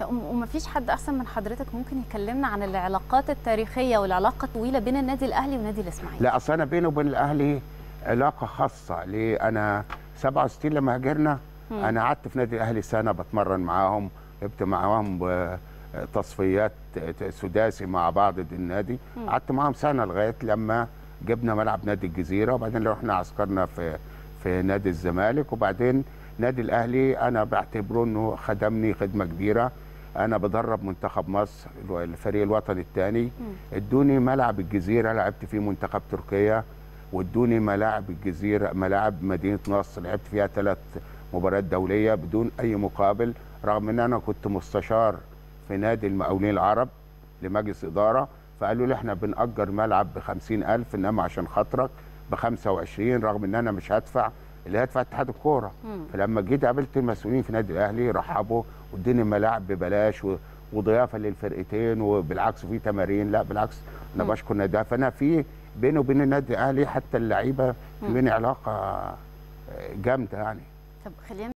ومفيش حد احسن من حضرتك ممكن يكلمنا عن العلاقات التاريخيه والعلاقه الطويله بين النادي الاهلي ونادي الاسماعيلي لا اصل انا بيني وبين الاهلي علاقه خاصه ليه انا 67 لما هاجرنا انا قعدت في نادي الاهلي سنه بتمرن معاهم لعبت معاهم تصفيات سداسي مع بعض النادي قعدت معاهم سنه لغايه لما جبنا ملعب نادي الجزيره وبعدين رحنا عسكرنا في في نادي الزمالك وبعدين نادي الاهلي انا بعتبره انه خدمني خدمه كبيره انا بدرب منتخب مصر الفريق الوطني الثاني ادوني ملعب الجزيره لعبت فيه منتخب تركيا وادوني ملاعب الجزيره ملاعب مدينه نصر لعبت فيها ثلاث مباريات دوليه بدون اي مقابل رغم ان انا كنت مستشار في نادي المقاولين العرب لمجلس اداره فقالوا لي احنا بنأجر ملعب ب 50000 انما عشان خاطرك ب 25 رغم ان انا مش هدفع اللي هيدفع اتحاد الكوره فلما جيت قابلت المسؤولين في النادي الاهلي رحبوا وادوني ملاعب ببلاش وضيافه للفرقتين وبالعكس في تمارين لا بالعكس انا بشكر النادي فانا في بيني وبين النادي الاهلي حتى اللعيبه في بيني علاقه جامده يعني طب خلينا